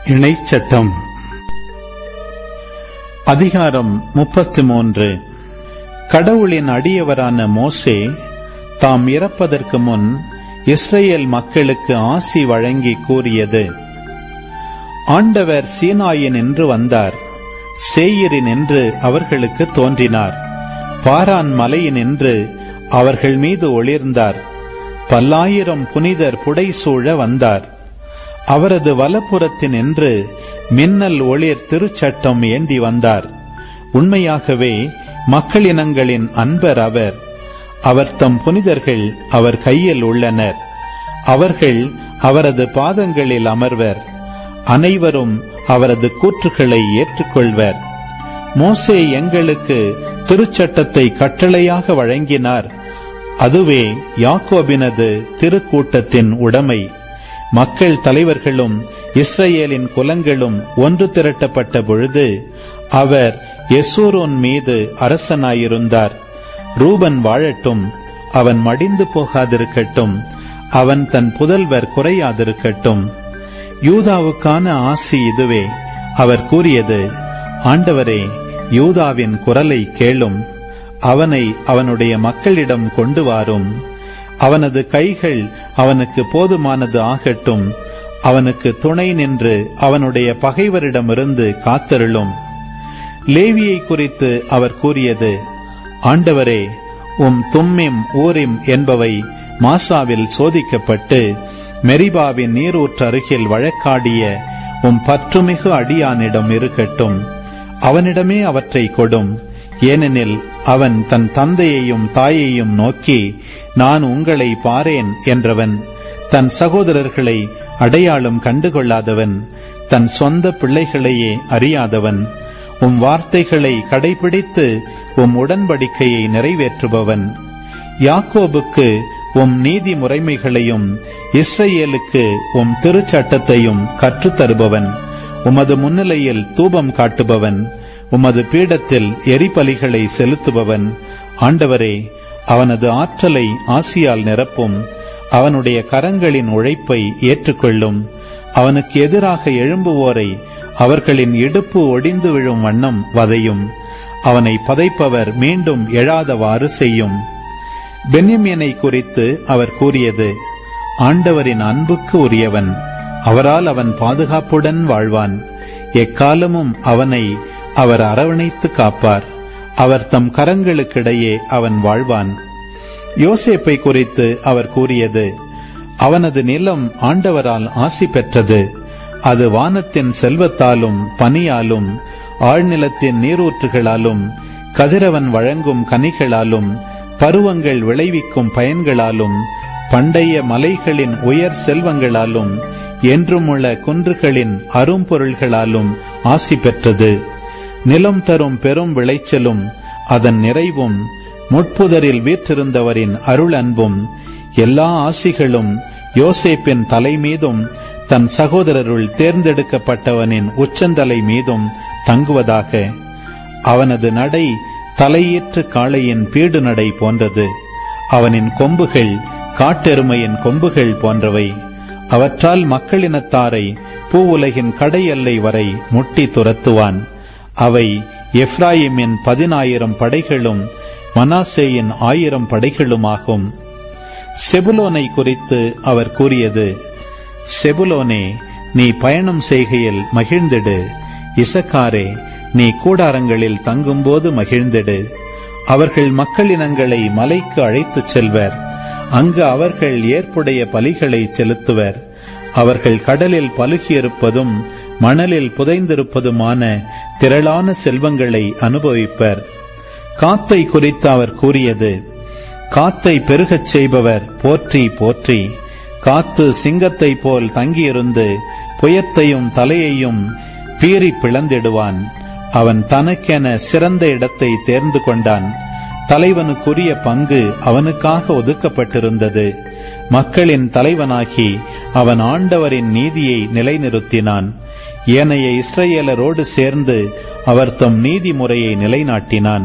இணைச்சட்டம் அதிகாரம் முப்பத்தி மூன்று கடவுளின் அடியவரான மோசே தாம் இறப்பதற்கு முன் இஸ்ரேல் மக்களுக்கு ஆசி வழங்கி கூறியது ஆண்டவர் சீனாயின் என்று வந்தார் சேயிரின் என்று அவர்களுக்கு தோன்றினார் பாரான் மலையின் என்று அவர்கள் மீது ஒளிர்ந்தார் பல்லாயிரம் புனிதர் புடைசூழ வந்தார் அவரது வலப்புறத்தின் என்று மின்னல் ஒளிர் திருச்சட்டம் ஏந்தி வந்தார் உண்மையாகவே மக்களினங்களின் அன்பர் அவர் அவர் தம் புனிதர்கள் அவர் கையில் உள்ளனர் அவர்கள் அவரது பாதங்களில் அமர்வர் அனைவரும் அவரது கூற்றுகளை ஏற்றுக்கொள்வர் மோசே எங்களுக்கு திருச்சட்டத்தை கட்டளையாக வழங்கினார் அதுவே யாக்கோபினது திருக்கூட்டத்தின் உடைமை மக்கள் தலைவர்களும் இஸ்ரேலின் குலங்களும் ஒன்று திரட்டப்பட்ட பொழுது அவர் எசூரோன் மீது அரசனாயிருந்தார் ரூபன் வாழட்டும் அவன் மடிந்து போகாதிருக்கட்டும் அவன் தன் புதல்வர் குறையாதிருக்கட்டும் யூதாவுக்கான ஆசி இதுவே அவர் கூறியது ஆண்டவரே யூதாவின் குரலை கேளும் அவனை அவனுடைய மக்களிடம் கொண்டு வாரும் அவனது கைகள் அவனுக்கு போதுமானது ஆகட்டும் அவனுக்கு துணை நின்று அவனுடைய பகைவரிடமிருந்து காத்தருளும் லேவியை குறித்து அவர் கூறியது ஆண்டவரே உம் தும்மிம் ஊரிம் என்பவை மாசாவில் சோதிக்கப்பட்டு மெரிபாவின் நீரூற்றருகில் வழக்காடிய உம் பற்றுமிகு அடியானிடம் இருக்கட்டும் அவனிடமே அவற்றை கொடும் ஏனெனில் அவன் தன் தந்தையையும் தாயையும் நோக்கி நான் உங்களை பாரேன் என்றவன் தன் சகோதரர்களை அடையாளம் கண்டுகொள்ளாதவன் தன் சொந்த பிள்ளைகளையே அறியாதவன் உம் வார்த்தைகளை கடைபிடித்து உம் உடன்படிக்கையை நிறைவேற்றுபவன் யாக்கோபுக்கு உம் நீதி முறைமைகளையும் இஸ்ரேலுக்கு உம் திருச்சட்டத்தையும் கற்றுத்தருபவன் உமது முன்னிலையில் தூபம் காட்டுபவன் உமது பீடத்தில் எரிபலிகளை செலுத்துபவன் ஆண்டவரே அவனது ஆற்றலை ஆசியால் நிரப்பும் அவனுடைய கரங்களின் உழைப்பை ஏற்றுக்கொள்ளும் அவனுக்கு எதிராக எழும்புவோரை அவர்களின் இடுப்பு ஒடிந்து விழும் வண்ணம் வதையும் அவனை பதைப்பவர் மீண்டும் எழாதவாறு செய்யும் பென்யமியனை குறித்து அவர் கூறியது ஆண்டவரின் அன்புக்கு உரியவன் அவரால் அவன் பாதுகாப்புடன் வாழ்வான் எக்காலமும் அவனை அவர் அரவணைத்து காப்பார் அவர் தம் கரங்களுக்கிடையே அவன் வாழ்வான் யோசேப்பை குறித்து அவர் கூறியது அவனது நிலம் ஆண்டவரால் ஆசி பெற்றது அது வானத்தின் செல்வத்தாலும் பனியாலும் ஆழ்நிலத்தின் நீரூற்றுகளாலும் கதிரவன் வழங்கும் கனிகளாலும் பருவங்கள் விளைவிக்கும் பயன்களாலும் பண்டைய மலைகளின் உயர் செல்வங்களாலும் என்றுமுள்ள குன்றுகளின் அரும்பொருள்களாலும் ஆசி பெற்றது நிலம் தரும் பெரும் விளைச்சலும் அதன் நிறைவும் முட்புதரில் வீற்றிருந்தவரின் அருள் அன்பும் எல்லா ஆசிகளும் யோசேப்பின் தலை மீதும் தன் சகோதரருள் தேர்ந்தெடுக்கப்பட்டவனின் உச்சந்தலை மீதும் தங்குவதாக அவனது நடை தலையேற்று காளையின் பீடு நடை போன்றது அவனின் கொம்புகள் காட்டெருமையின் கொம்புகள் போன்றவை அவற்றால் மக்களினத்தாரை பூவுலகின் கடை எல்லை வரை முட்டி துரத்துவான் அவை எப்ராயிமின் பதினாயிரம் படைகளும் மனாசேயின் ஆயிரம் படைகளுமாகும் செபுலோனை குறித்து அவர் கூறியது செபுலோனே நீ பயணம் செய்கையில் மகிழ்ந்திடு இசக்காரே நீ கூடாரங்களில் தங்கும்போது மகிழ்ந்திடு அவர்கள் மக்களினங்களை மலைக்கு அழைத்துச் செல்வர் அங்கு அவர்கள் ஏற்புடைய பலிகளை செலுத்துவர் அவர்கள் கடலில் பலுகியிருப்பதும் மணலில் புதைந்திருப்பதுமான திரளான செல்வங்களை அனுபவிப்பர் காத்தை குறித்து அவர் கூறியது காத்தை பெருகச் செய்பவர் போற்றி போற்றி காத்து சிங்கத்தை போல் தங்கியிருந்து புயத்தையும் தலையையும் பீறி பிளந்திடுவான் அவன் தனக்கென சிறந்த இடத்தை தேர்ந்து கொண்டான் தலைவனுக்குரிய பங்கு அவனுக்காக ஒதுக்கப்பட்டிருந்தது மக்களின் தலைவனாகி அவன் ஆண்டவரின் நீதியை நிலைநிறுத்தினான் ஏனைய இஸ்ரேலரோடு சேர்ந்து அவர் தம் நீதிமுறையை நிலைநாட்டினான்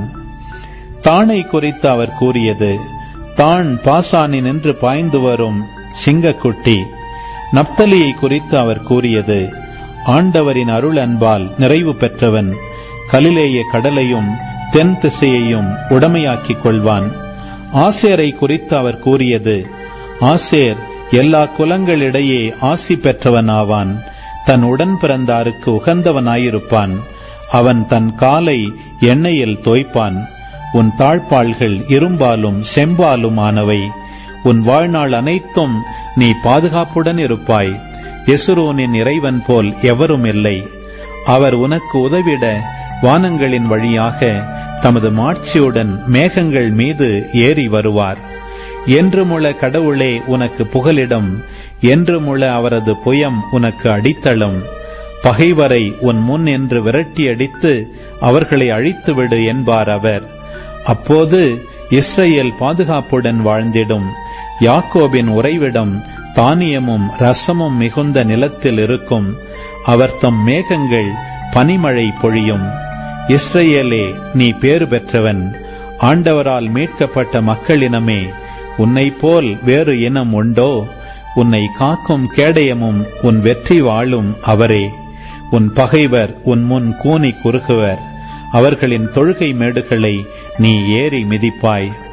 தானை குறித்து அவர் கூறியது தான் பாசானினின்று பாய்ந்து வரும் சிங்கக்குட்டி நப்தலியை குறித்து அவர் கூறியது ஆண்டவரின் அருள் அன்பால் நிறைவு பெற்றவன் கலிலேய கடலையும் தென் திசையையும் உடமையாக்கிக் கொள்வான் ஆசேரை குறித்து அவர் கூறியது ஆசேர் எல்லா குலங்களிடையே ஆசி பெற்றவனாவான் தன் உடன் பிறந்தாருக்கு உகந்தவனாயிருப்பான் அவன் தன் காலை எண்ணெயில் தோய்ப்பான் உன் தாழ்பாள்கள் இரும்பாலும் செம்பாலும் ஆனவை உன் வாழ்நாள் அனைத்தும் நீ பாதுகாப்புடன் இருப்பாய் எசுரோனின் இறைவன் போல் எவரும் இல்லை அவர் உனக்கு உதவிட வானங்களின் வழியாக தமது மாட்சியுடன் மேகங்கள் மீது ஏறி வருவார் என்றுமுள்ள கடவுளே உனக்கு புகலிடம் என்றுமுள்ள அவரது புயம் உனக்கு அடித்தளம் பகைவரை உன் முன் என்று விரட்டி அடித்து அவர்களை அழித்துவிடு என்பார் அவர் அப்போது இஸ்ரேல் பாதுகாப்புடன் வாழ்ந்திடும் யாக்கோபின் உறைவிடம் தானியமும் ரசமும் மிகுந்த நிலத்தில் இருக்கும் அவர் தம் மேகங்கள் பனிமழை பொழியும் இஸ்ரேலே நீ பேறு பெற்றவன் ஆண்டவரால் மீட்கப்பட்ட மக்களினமே உன்னை போல் வேறு இனம் உண்டோ உன்னை காக்கும் கேடயமும் உன் வெற்றி வாழும் அவரே உன் பகைவர் உன் முன் கூனி குறுகுவர் அவர்களின் தொழுகை மேடுகளை நீ ஏறி மிதிப்பாய்